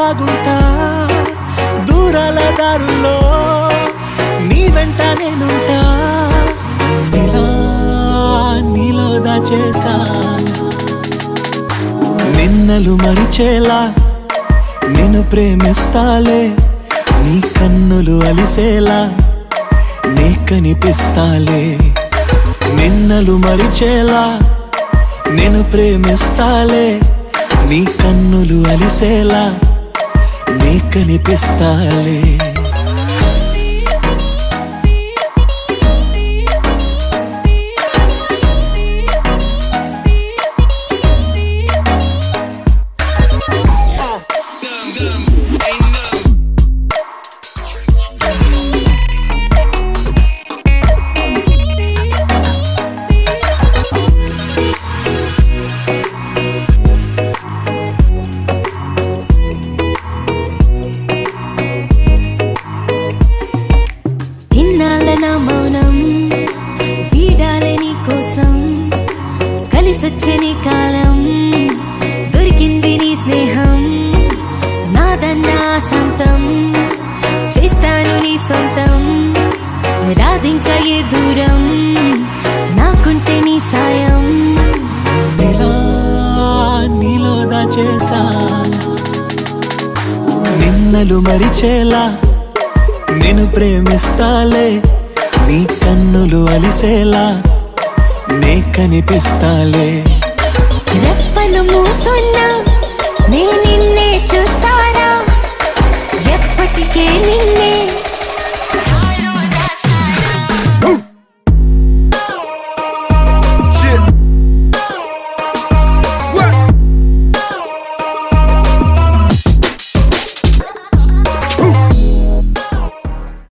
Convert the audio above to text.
బాగుంటా దూరాల దారుల్లో నీ వెంట నేనుంటా నీలా నీలో దాచేసా నిన్నలు మరిచేలా నిన్ను ప్రేమిస్తాలే నీ కన్నులు అలిసేలా నీ కనిపిస్తాలే నిన్నలు మరిచేలా నేను ప్రేమిస్తాలే నీ కన్నులు అలిసేలా నీ కనిపిస్తాలే ఇన్నాళ్ళ నా మౌనం వీడాలే నీ కోసం కలిసొచ్చే నీ కాలం దొరికింది నీ స్నేహం నాదన్నా సొంతం చేస్తాను నీ సొంతం రాదింకా ఏ దూరం నాకుంటే నీ సాయం నీలా నీలో దాచేసా నిన్నలు మరిచేలా నేను ప్రేమిస్తాలే నీ కన్నులు అలిసేలా నే కనిపిస్తాలే రెప్పలు మూసున్న